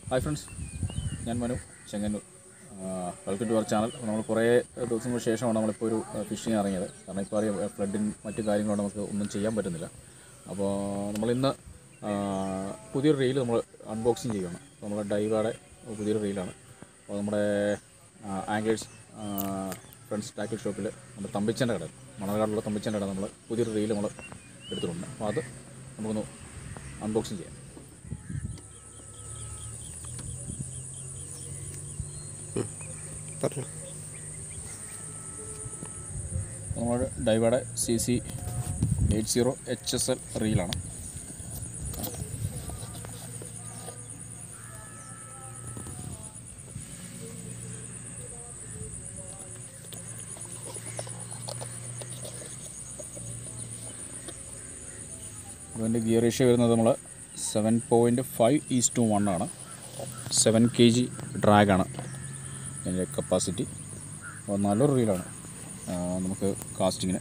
hi friends ഞാൻ Manu Chengannur welcome to our channel നമ്മൾ കുറേ ദിവസങ്ങൾക്ക് ശേഷമാണ് നമ്മളിപ്പോൾ ഒരു ഫിഷിങ് ഇറങ്ങിയത് കാരണം ഇപ്പോൾ അറിയാം ഫ്ലഡിൻ മറ്റു കാര്യങ്ങളോട് നമുക്ക് ഒന്നും ചെയ്യാൻ പറ്റുന്നില്ല അപ്പോൾ നമ്മളിന്ന് ആ, പുതിയൊരു റീൽ നമ്മൾ അൺബോക്സിങ് ചെയ്യുകയാണ് അപ്പോൾ നമ്മുടെ ഡൈവയുടെ പുതിയൊരു റീലാണ് അപ്പോൾ നമ്മുടെ ആംഗേഴ്സ് ഫ്രണ്ട്സ് ടാക്കിൾ ഷോപ്പിൽ നമ്മുടെ തമ്പിച്ചൻ്റെ കട മണർകാടുള്ള തമ്പിച്ചൻ്റെ കട നമ്മൾ പുതിയൊരു റീൽ നമ്മൾ എടുത്തിട്ടുണ്ട് അപ്പോൾ അത് നമുക്കൊന്ന് അൺബോക്സിങ് ചെയ്യാം പറഞ്ഞു നമ്മുടെ ഡൈവയുടെ C C eight zero H S L റീലാണ് അതിൻ്റെ ഗിയർ റേഷ്യോ വരുന്നത് നമ്മൾ seven point five is to one ആണ് സെവൻ കെ ജി ഡ്രാഗാണ് ഇതിൻ്റെ കപ്പാസിറ്റി അപ്പോൾ നല്ലൊരു റീലാണ് ആ, നമുക്ക് കാസ്റ്റിങ്ങിന്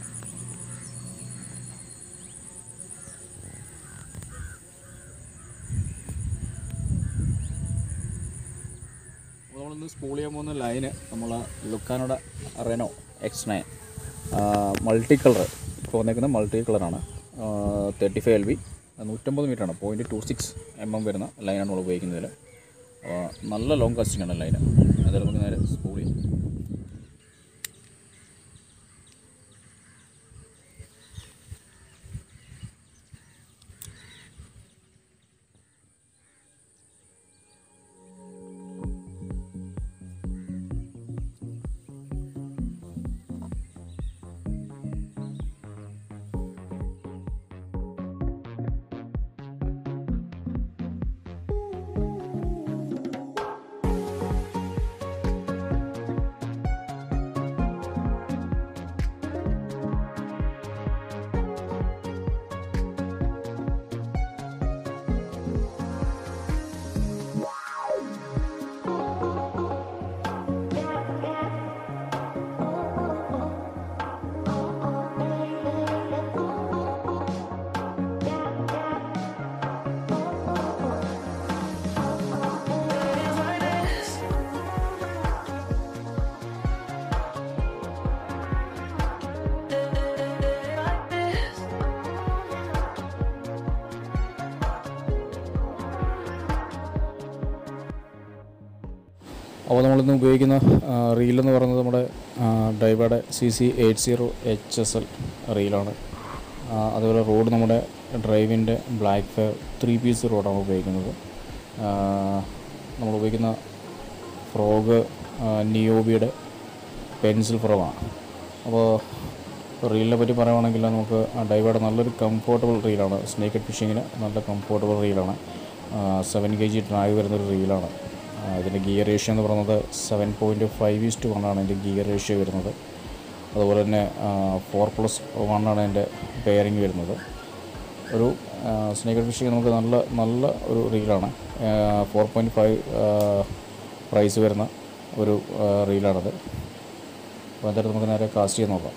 അപ്പോൾ നമ്മളിന്ന് സ്പൂൾ ചെയ്യാൻ പോകുന്ന ലൈന് നമ്മൾ ലുക്കാനോടെ Reno X nine multi colour ഇപ്പോൾ വന്നേക്കുന്നത് മൾട്ടി കളറാണ് തേർട്ടി ഫൈവ് എൽ ബി നൂറ്റമ്പത് മീറ്ററാണ് point two six M M വരുന്ന ലൈനാണ് നമ്മൾ ഉപയോഗിക്കുന്നതിൽ അപ്പോൾ നല്ല ലോങ് കാസ്റ്റിംഗ് ആണ് ലൈന് അതായത് നമുക്ക് നേരെ സ്പൂൾ ചെയ്യാം അപ്പോൾ നമ്മളിന്ന് ഉപയോഗിക്കുന്ന റീൽ എന്ന് പറയുന്നത് നമ്മുടെ ഡൈവയുടെ C C eight zero H S L റീലാണ് ആ, അതുപോലെ റോഡ് നമ്മുടെ ഡ്രൈവിൻ്റെ ബ്ലാക്ക് ഫെയർ ത്രീ പീസ് റോഡാണ് ഉപയോഗിക്കുന്നത് ആ, നമ്മൾ ഉപയോഗിക്കുന്ന ഫ്രോഗ് നിയോബിയുടെ പെൻസിൽ ഫ്രോഗാണ് അപ്പോൾ റീലിനെ പറ്റി പറയുവാണെങ്കിൽ നമുക്ക് ആ ഡൈവയുടെ നല്ലൊരു കംഫോർട്ടബിൾ റീലാണ് സ്നേക്കഡ് ഫിഷിങ്ങിന് നല്ല കംഫോർട്ടബിൾ റീലാണ് സെവൻ കെ ജി ഡ്രാഗ് വരുന്നൊരു റീലാണ് ആ, ഇതിൻ്റെ ഗിയർ റേഷ്യോ എന്ന് പറയുന്നത് seven point five is to one ആണ് ഇതിൻ്റെ ഗിയർ റേഷ്യോ വരുന്നത് അതുപോലെ തന്നെ ഫോർ പ്ലസ് വൺ ആണ് അതിൻ്റെ പെയറിങ് വരുന്നത് ഒരു സ്നേക്കഡ് ഫിഷിങ് നമുക്ക് നല്ല നല്ല ഒരു റീലാണ് ഫോർ പോയിൻറ്റ് ഫൈവ് പ്രൈസ് വരുന്ന ഒരു ആ, റീലാണത് അപ്പോൾ എന്തായാലും നമുക്ക് നേരെ കാസ്റ്റ് ചെയ്ത് നോക്കാം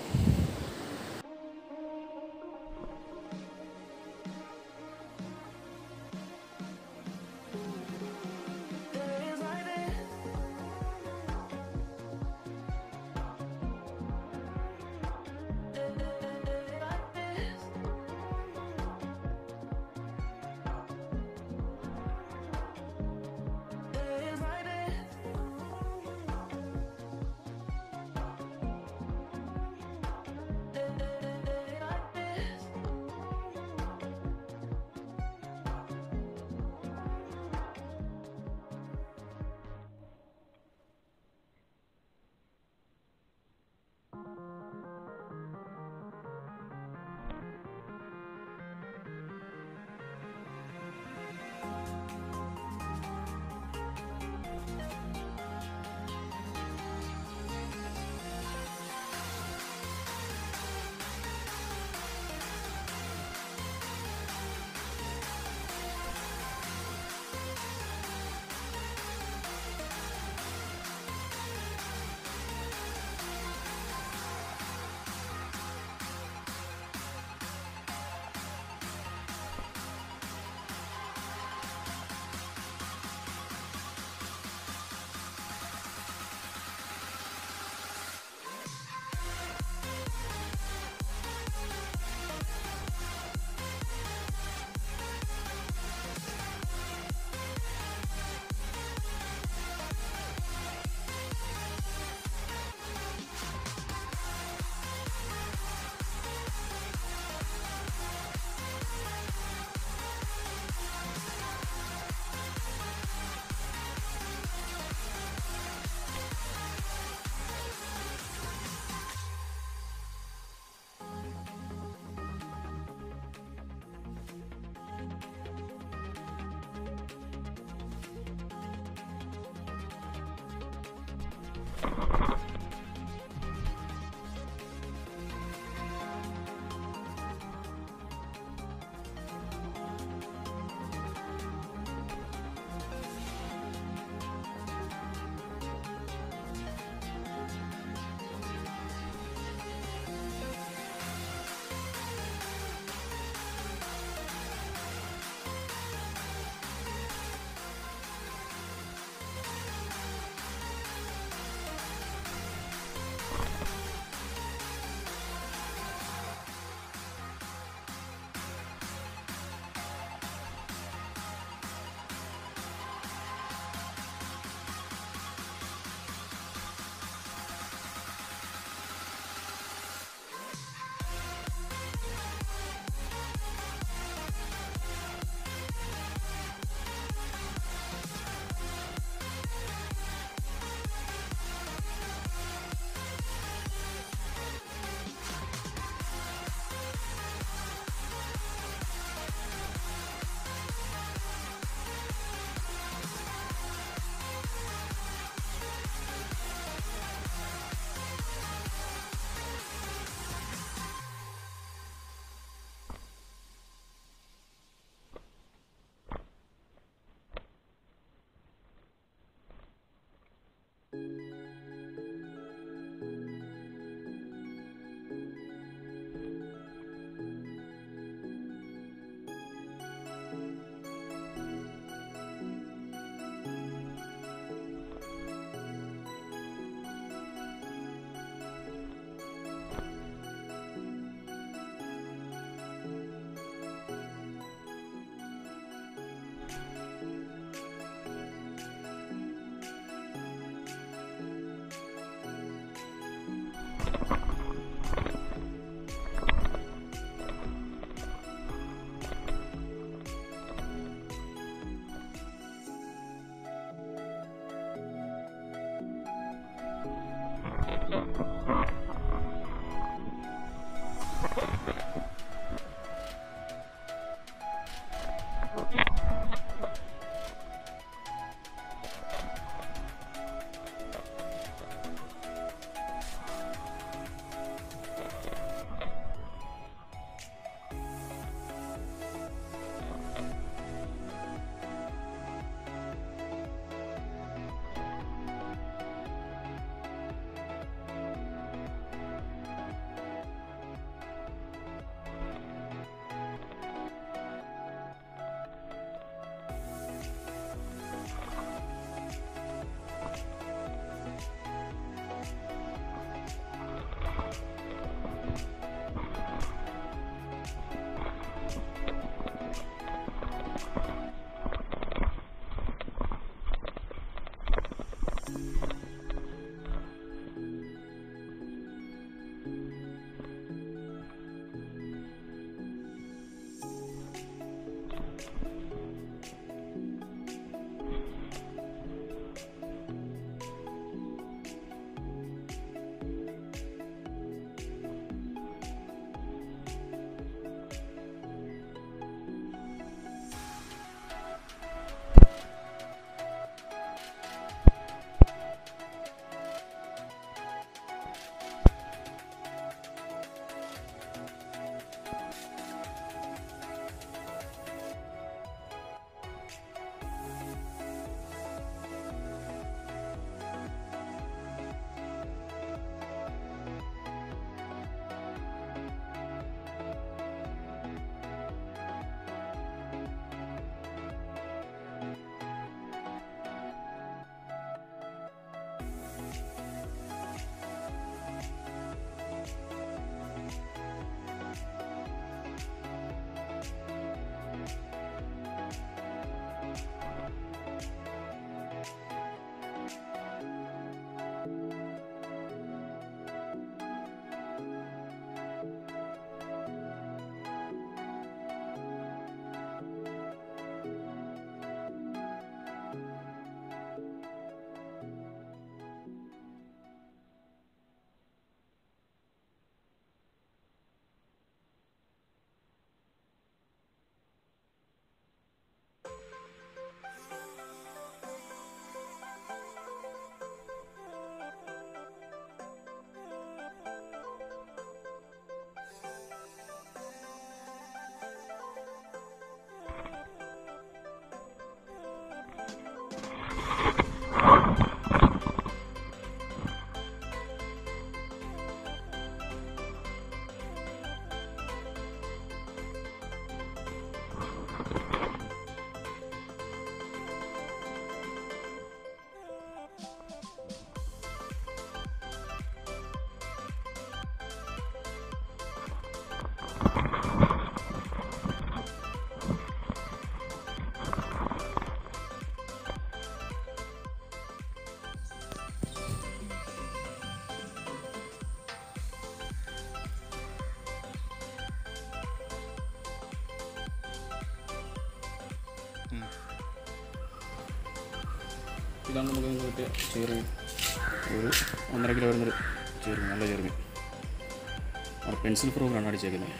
ഇതാണ് നമുക്ക് ഇന്ന് കിട്ടിയ ചെറുമീൻ ഒരു ഒന്നര കിലോ വരുന്നൊരു ചെറുമീൻ നല്ല ചെറുമീൻ അവിടെ പെൻസിൽ ഫ്രോഗാണ് അടിച്ചേക്കുന്നത്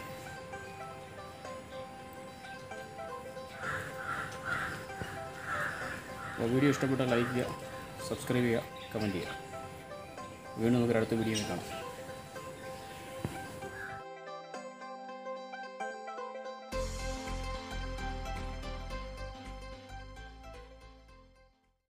അപ്പോൾ വീഡിയോ ഇഷ്ടപ്പെട്ടാൽ ലൈക്ക് ചെയ്യുക സബ്സ്ക്രൈബ് ചെയ്യുക കമൻറ്റ് ചെയ്യുക വീണ്ടും നമുക്ക് അടുത്ത വീഡിയോയിൽ കാണാം